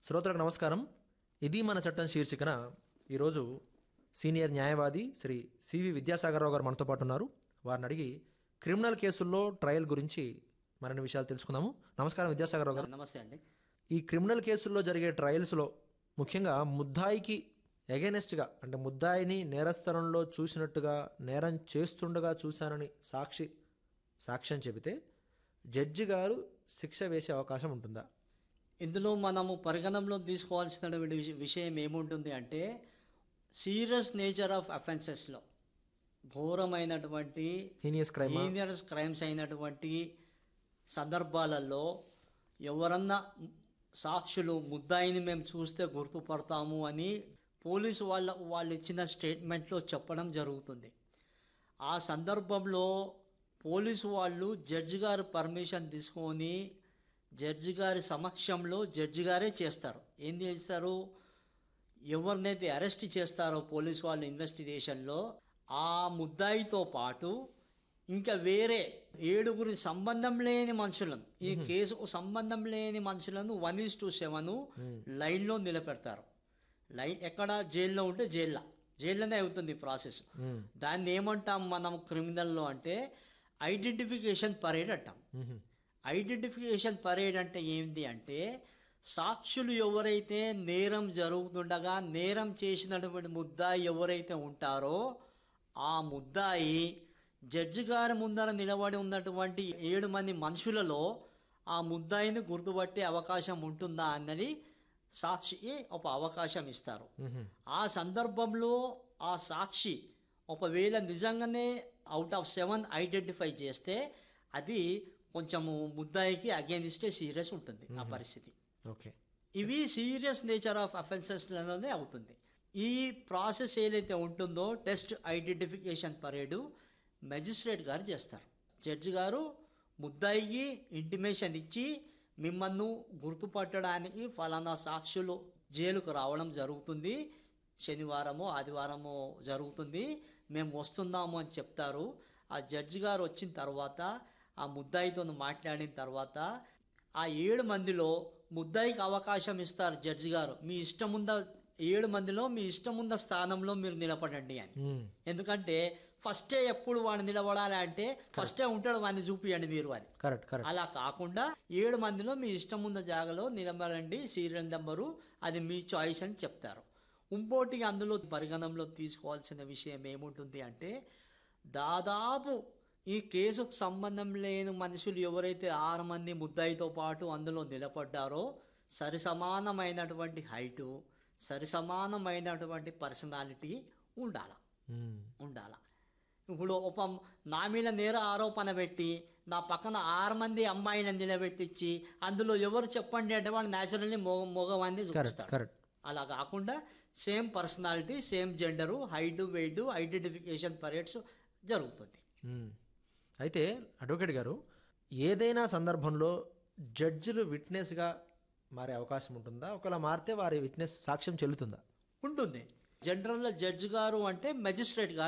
శ్రోతలకు నమస్కారం ఇది మన చట్టం శీర్షికన ఈరోజు సీనియర్ న్యాయవాది శ్రీ సివి విద్యాసాగరరావు గారు మనతో పాటు ఉన్నారు వారిని అడిగి క్రిమినల్ కేసుల్లో ట్రయల్ గురించి మరిన్ని విషయాలు తెలుసుకుందాము నమస్కారం విద్యాసాగరరావు గారు నమస్తే అండి ఈ క్రిమినల్ కేసుల్లో జరిగే ట్రయల్స్లో ముఖ్యంగా ముద్దాయికి ఎగెనెస్ట్గా అంటే ముద్దాయిని నేరస్థలంలో చూసినట్టుగా నేరం చేస్తుండగా చూశానని సాక్షి సాక్ష్యం చెబితే జడ్జి గారు శిక్ష వేసే అవకాశం ఉంటుందా ఇందులో మనము పరిగణనలో తీసుకోవాల్సిన విష- విషయం ఏముంటుంది అంటే సీరియస్ నేచర్ ఆఫ్ అఫెన్సెస్లో ఘోరమైనటువంటి హీనియస్ క్రైమ్ సీనియర్స్ క్రైమ్స్ అయినటువంటి సందర్భాలలో ఎవరన్నా సాక్షులు ముద్దాయిని మేము చూస్తే గుర్తుపడతాము అని పోలీసు వాళ్ళ వాళ్ళు ఇచ్చిన స్టేట్మెంట్లో చెప్పడం జరుగుతుంది ఆ సందర్భంలో పోలీసు వాళ్ళు జడ్జి గారు పర్మిషన్ తీసుకొని జడ్జి గారి సమక్షంలో జడ్జి గారే చేస్తారు ఏం చేస్తారు ఎవరినైతే అరెస్ట్ చేస్తారో పోలీసు వాళ్ళు ఇన్వెస్టిగేషన్లో ఆ ముద్దాయితో పాటు ఇంకా వేరే ఏడుగురి సంబంధం లేని మనుషులను ఈ కేసుకు సంబంధం లేని మనుషులను వన్ ఈస్ టు సెవెన్ లైన్లో నిలబెడతారు లైన్ ఎక్కడ జైల్లో ఉంటే జైల్లో జైల్లోనే అవుతుంది ఈ ప్రాసెస్ దాన్ని ఏమంటాం మనం క్రిమినల్లో అంటే ఐడెంటిఫికేషన్ పరేడ్ అంటాం ఐడెంటిఫికేషన్ పరేడ్ అంటే ఏంటి అంటే సాక్షులు ఎవరైతే నేరం జరుగుతుండగా నేరం చేసినటువంటి ముద్దాయి ఎవరైతే ఉంటారో ఆ ముద్దాయి జడ్జి గారి ముందర నిలబడి ఉన్నటువంటి ఏడు మంది మనుషులలో ఆ ముద్దాయిని గుర్తుపట్టే అవకాశం ఉంటుందా అన్నది సాక్షికి ఒక అవకాశం ఇస్తారు ఆ సందర్భంలో ఆ సాక్షి ఒకవేళ నిజంగానే అవుట్ ఆఫ్ సెవెన్ ఐడెంటిఫై చేస్తే అది కొంచెము ముద్దాయికి అగేనిస్టే సీరియస్ ఉంటుంది ఆ పరిస్థితి ఓకే ఇవి సీరియస్ నేచర్ ఆఫ్ అఫెన్సెస్లోనే అవుతుంది ఈ ప్రాసెస్ ఏదైతే ఉంటుందో టెస్ట్ ఐడెంటిఫికేషన్ పరేడు మెజిస్ట్రేట్ గారు చేస్తారు జడ్జి గారు ముద్దాయికి ఇంటిమేషన్ ఇచ్చి మిమ్మల్ని గుర్తుపట్టడానికి ఫలానా సాక్షులు జైలుకు రావడం జరుగుతుంది శనివారమో ఆదివారమో జరుగుతుంది మేము వస్తున్నాము అని చెప్తారు ఆ జడ్జి గారు వచ్చిన తర్వాత ఆ ముద్దాయితో మాట్లాడిన తర్వాత ఆ ఏడు మందిలో ముద్దాయికి అవకాశం ఇస్తారు జడ్జి గారు మీ ఇష్టం ఉంద ఏడు మందిలో మీ ఇష్టం ఉన్న స్థానంలో మీరు నిలబడండి అని ఎందుకంటే ఫస్టే ఎప్పుడు వాడు నిలబడాలి అంటే ఫస్టే ఉంటాడు వాడిని చూపియండి మీరు అని కరెక్ట్ కరెక్ట్ అలా కాకుండా ఏడు మందిలో మీ ఇష్టం ఉన్న జాగాలో నిలబడండి సీరియల్ నెంబరు అది మీ చాయిస్ అని చెప్తారు ఇంకోటి అందులో పరిగణనలో తీసుకోవాల్సిన విషయం ఏముంటుంది అంటే దాదాపు ఈ కేసుకు సంబంధం లేని మనుషులు ఎవరైతే ఆరు మంది ముద్దాయితో పాటు అందులో నిలబడ్డారో సరి సమానమైనటువంటి హైటు సరి సమానమైనటువంటి పర్సనాలిటీ ఉండాల ఉండాల ఇప్పుడు ఒక నా మీద నేర ఆరోపణ పెట్టి నా పక్కన ఆరు మంది అమ్మాయిలను నిలబెట్టించి అందులో ఎవరు చెప్పండి అంటే వాళ్ళు న్యాచురల్లీ మొగ మగవాన్ని కరెక్ట్ చూపిస్తారు కరెక్ట్ అలా కాకుండా same personality same gender height weight identification parades జరుగుతుంది మ్మ్. అయితే అడ్వకేట్ గారు ఏదైనా సందర్భంలో జడ్జిలు విట్నెస్గా మారే అవకాశం ఉంటుందా ఒకవేళ మారితే వారి విట్నెస్ సాక్ష్యం చెల్లుతుందా ఉంటుంది జనరల్ జడ్జి గారు అంటే మెజిస్ట్రేట్ గారు